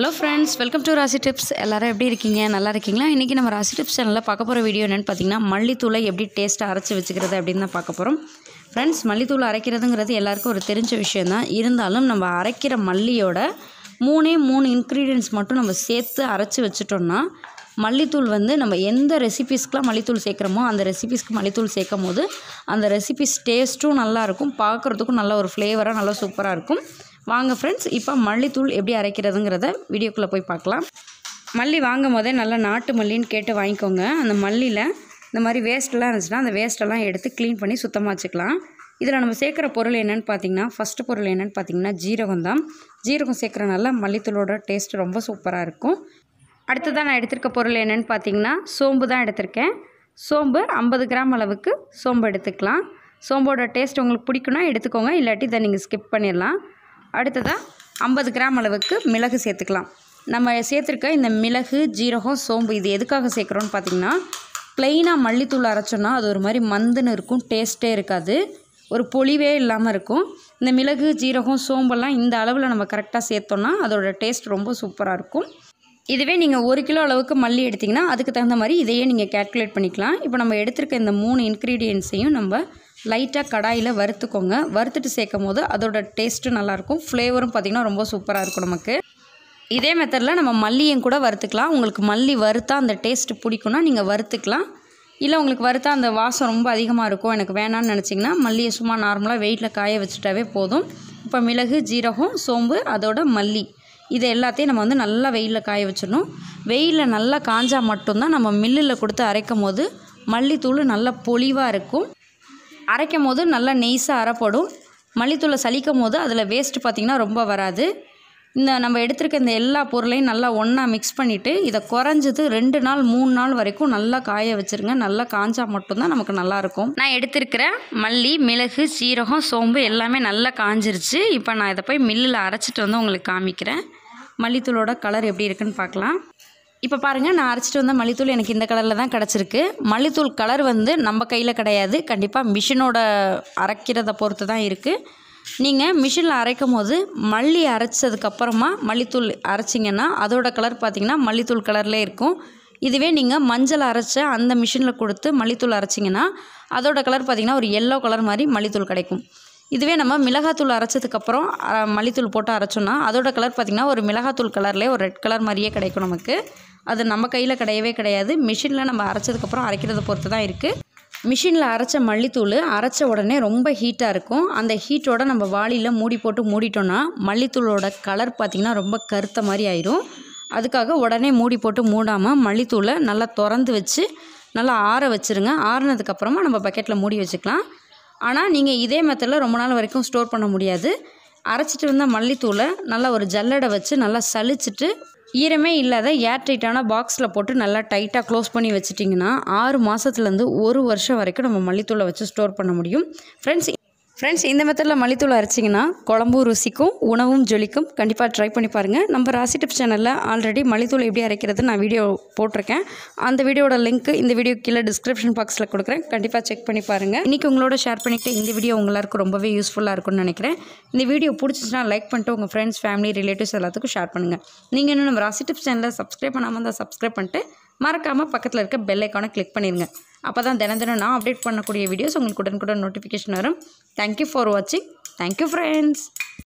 friends welcome to Rasi tips எல்லாரும் எப்படி இருக்கீங்க நல்லா இருக்கீங்களா இன்றைக்கி நம்ம ராசி டிப்ஸ் சேனலில் பார்க்க போகிற வீடியோ என்னென்னு பார்த்தீங்கன்னா மல்லித்தூளை எப்படி டேஸ்ட்டாக அரைச்சி வச்சுக்கிறது அப்படின்னு தான் பார்க்க போகிறோம் ஃப்ரெண்ட்ஸ் மல்லித்தூள் அரைக்கிறதுங்கிறது எல்லாருக்கும் ஒரு தெரிஞ்ச விஷயந்தான் இருந்தாலும் நம்ம அரைக்கிற மல்லியோட மூணே மூணு இன்க்ரீடியன்ஸ் மட்டும் நம்ம சேர்த்து அரைச்சி வச்சுட்டோம்னா மல்லித்தூள் வந்து நம்ம எந்த ரெசிபீஸ்க்கெலாம் மல்லித்தூள் சேர்க்குறோமோ அந்த ரெசிபீஸ்க்கு மல்லித்தூள் சேர்க்கும் போது அந்த ரெசிபிஸ் டேஸ்ட்டும் நல்லாயிருக்கும் பார்க்குறதுக்கும் நல்ல ஒரு ஃப்ளேவராக நல்லா சூப்பராக இருக்கும் வாங்க ஃப்ரெண்ட்ஸ் இப்போ மல்லித்தூள் எப்படி அரைக்கிறதுங்கிறத வீடியோக்குள்ளே போய் பார்க்கலாம் மல்லி வாங்கும் போதே நல்லா நாட்டு மல்லின்னு கேட்டு வாங்கிக்கோங்க அந்த மல்லியில் இந்த மாதிரி வேஸ்ட்டெல்லாம் இருந்துச்சுன்னா அந்த வேஸ்ட்டெல்லாம் எடுத்து க்ளீன் பண்ணி சுத்தமாக வச்சுக்கலாம் இதில் நம்ம சேர்க்குற பொருள் என்னென்னு பார்த்தீங்கன்னா ஃபஸ்ட்டு பொருள் என்னென்னு பார்த்தீங்கன்னா ஜீரகம் தான் ஜீரகம் சேர்க்குறனால மல்லித்தூளோட டேஸ்ட் ரொம்ப சூப்பராக இருக்கும் அடுத்ததாக நான் எடுத்திருக்க பொருள் என்னென்னு பார்த்தீங்கன்னா சோம்பு தான் எடுத்திருக்கேன் சோம்பு ஐம்பது கிராம் அளவுக்கு சோம்பு எடுத்துக்கலாம் சோம்போட டேஸ்ட் உங்களுக்கு பிடிக்குன்னா எடுத்துக்கோங்க இல்லாட்டி இதை நீங்கள் ஸ்கிப் பண்ணிடலாம் அடுத்ததாக ஐம்பது கிராம் அளவுக்கு மிளகு சேர்த்துக்கலாம் நம்ம சேர்த்துருக்க இந்த மிளகு ஜீரகம் சோம்பு இது எதுக்காக சேர்க்குறோன்னு பார்த்தீங்கன்னா ப்ளெயினாக மல்லித்தூள் அரைச்சோன்னா அது ஒரு மாதிரி மந்துன்னு இருக்கும் டேஸ்ட்டே இருக்காது ஒரு பொலிவே இல்லாமல் இருக்கும் இந்த மிளகு ஜீரகம் சோம்பெல்லாம் இந்த அளவில் நம்ம கரெக்டாக சேர்த்தோன்னா அதோட டேஸ்ட் ரொம்ப சூப்பராக இருக்கும் இதுவே நீங்கள் ஒரு கிலோ அளவுக்கு மல்லி எடுத்திங்கன்னா அதுக்கு தகுந்த மாதிரி இதையே நீங்கள் கேல்குலேட் பண்ணிக்கலாம் இப்போ நம்ம எடுத்திருக்க இந்த மூணு இன்க்ரீடியன்ஸையும் நம்ம லைட்டாக கடாயில் வறுத்துக்கோங்க வறுத்துட்டு சேர்க்கும் போது அதோட டேஸ்ட்டும் நல்லாயிருக்கும் ஃப்ளேவரும் பார்த்திங்கன்னா ரொம்ப சூப்பராக இருக்கும் நமக்கு இதே மெத்தடில் நம்ம மல்லியும் கூட வறுத்துக்கலாம் உங்களுக்கு மல்லி வறுத்தா அந்த டேஸ்ட் பிடிக்கும்னா நீங்கள் வறுத்துக்கலாம் இல்லை உங்களுக்கு வறுத்தா அந்த வாசம் ரொம்ப அதிகமாக இருக்கும் எனக்கு வேணான்னு நினச்சிங்கன்னா மல்லியை சும்மா நார்மலாக வெயிட்டில் காய வச்சுட்டாவே போதும் இப்போ மிளகு ஜீரகம் சோம்பு அதோட மல்லி இது எல்லாத்தையும் நம்ம வந்து நல்லா வெயிலில் காய வச்சிடணும் வெயிலில் நல்லா காஞ்சால் மட்டும்தான் நம்ம மில்லில் கொடுத்து அரைக்கும் போது மல்லித்தூள் நல்லா பொலிவாக இருக்கும் அரைக்கும் போது நல்லா நெய்ஸாக அரைப்படும் மல்லித்தூளை சலிக்கும் போது அதில் வேஸ்ட் பார்த்திங்கன்னா ரொம்ப வராது இந்த நம்ம எடுத்திருக்க இந்த எல்லா பொருளையும் நல்லா ஒன்றா மிக்ஸ் பண்ணிவிட்டு இதை குறைஞ்சது ரெண்டு நாள் மூணு நாள் வரைக்கும் நல்லா காய வச்சுருங்க நல்லா காஞ்சா மட்டும்தான் நமக்கு நல்லாயிருக்கும் நான் எடுத்திருக்கிற மல்லி மிளகு சீரகம் சோம்பு எல்லாமே நல்லா காஞ்சிருச்சு இப்போ நான் இதை போய் மில்லில் அரைச்சிட்டு வந்து உங்களுக்கு காமிக்கிறேன் மல்லித்தூளோட கலர் எப்படி இருக்குன்னு பார்க்கலாம் இப்போ பாருங்கள் நான் அரைச்சிட்டு வந்த மல்லித்தூள் எனக்கு இந்த கலரில் தான் கிடச்சிருக்கு மல்லித்தூள் கலர் வந்து நம்ம கையில் கிடையாது கண்டிப்பாக மிஷினோட அரைக்கிறத பொறுத்து தான் இருக்குது நீங்கள் மிஷினில் அரைக்கும் போது மல்லி அரைச்சதுக்கப்புறமா மல்லித்தூள் அரைச்சிங்கன்னா அதோட கலர் பார்த்திங்கன்னா மல்லித்தூள் கலர்லேயே இருக்கும் இதுவே நீங்கள் மஞ்சள் அரைச்ச அந்த மிஷினில் கொடுத்து மல்லித்தூள் அரைச்சிங்கன்னா அதோட கலர் பார்த்திங்கன்னா ஒரு எல்லோ கலர் மாதிரி மல்லித்தூள் கிடைக்கும் இதுவே நம்ம மிளகாத்தூள் அரைச்சதுக்கப்புறம் மல்லித்தூள் போட்டு அரைச்சோன்னா அதோட கலர் பார்த்திங்கன்னா ஒரு மிளகாத்தூள் கலர்லேயே ஒரு ரெட் கலர் மாதிரியே கிடைக்கும் நமக்கு அது நம்ம கையில் கிடையவே கிடையாது மிஷினில் நம்ம அரைச்சதுக்கப்புறம் அரைக்கிறத பொறுத்து தான் இருக்குது மிஷினில் அரைச்ச மல்லித்தூள் அரைச்ச உடனே ரொம்ப ஹீட்டாக இருக்கும் அந்த ஹீட்டோட நம்ம வாளியில் மூடி போட்டு மூடிட்டோன்னா மல்லித்தூளோட கலர் பார்த்திங்கன்னா ரொம்ப கருத்த மாதிரி ஆயிரும் அதுக்காக உடனே மூடி போட்டு மூடாமல் மல்லித்தூளை நல்லா திறந்து வச்சு நல்லா ஆற வச்சுருங்க ஆறுனதுக்கப்புறமா நம்ம பக்கெட்டில் மூடி வச்சுக்கலாம் ஆனால் நீங்கள் இதே மெத்தடில் ரொம்ப நாள் வரைக்கும் ஸ்டோர் பண்ண முடியாது அரைச்சிட்டு வந்த மல்லித்தூளை நல்லா ஒரு ஜல்லடை வச்சு நல்லா சலிச்சிட்டு ஈரமே இல்லாத ஏர் டைட்டான பாக்ஸில் போட்டு நல்லா டைட்டாக க்ளோஸ் பண்ணி வச்சிட்டிங்கன்னா ஆறு மாதத்துலேருந்து ஒரு வருஷம் வரைக்கும் நம்ம மல்லித்தூளை வச்சு ஸ்டோர் பண்ண முடியும் ஃப்ரெண்ட்ஸ் ஃப்ரெண்ட்ஸ் இந்த மெத்தடில் மல்லித்தூள் அரைச்சிங்கன்னா குழம்பும் ருசிக்கும் உணவும் ஜொலிக்கும் கண்டிப்பாக ட்ரை பண்ணி பாருங்கள் நம்ம ராசி டிப்ஸ் சேனலில் ஆல்ரெடி மல்லித்தூள் எப்படி அரைக்கிறது நான் வீடியோ போட்டிருக்கேன் அந்த வீடியோட லிங்க் இந்த வீடியோ கீழே டிஸ்கிரிப்ஷன் பாக்ஸில் கொடுக்குறேன் கண்டிப்பாக செக் பண்ணி பாருங்கள் இன்றைக்கி உங்களோட ஷேர் பண்ணிவிட்டு இந்த வீடியோ உங்களுக்கு ரொம்பவே யூஸ்ஃபுல்லாக இருக்கும்னு நினைக்கிறேன் இந்த வீடியோ பிடிச்சிச்சுன்னா லைக் பண்ணிட்டு உங்கள் ஃப்ரெண்ட்ஸ் ஃபேமிலி ரிலேட்டிவ்ஸ் எல்லாத்துக்கும் ஷேர் பண்ணுங்கள் நீங்கள் இன்னும் நம்ம ராசி டிப்ஸ் சேனலில் சப்ஸ்கிரைப் பண்ணாமல் இருந்தால் சப்ஸ்கிரைப் பண்ணிட்டு மறக்காமல் பக்கத்தில் இருக்க பெல் ஐக்கானை கிளிக் பண்ணிடுங்க அப்போ தான் தினம் தினம் நான் அப்டேட் பண்ணக்கூடிய வீடியோஸ் உங்களுக்கு உடனுக்குடன் நோட்டிஃபிகேஷன் வரும் தேங்க்யூ ஃபார் வாட்சிங் தேங்க்யூ ஃப்ரெண்ட்ஸ்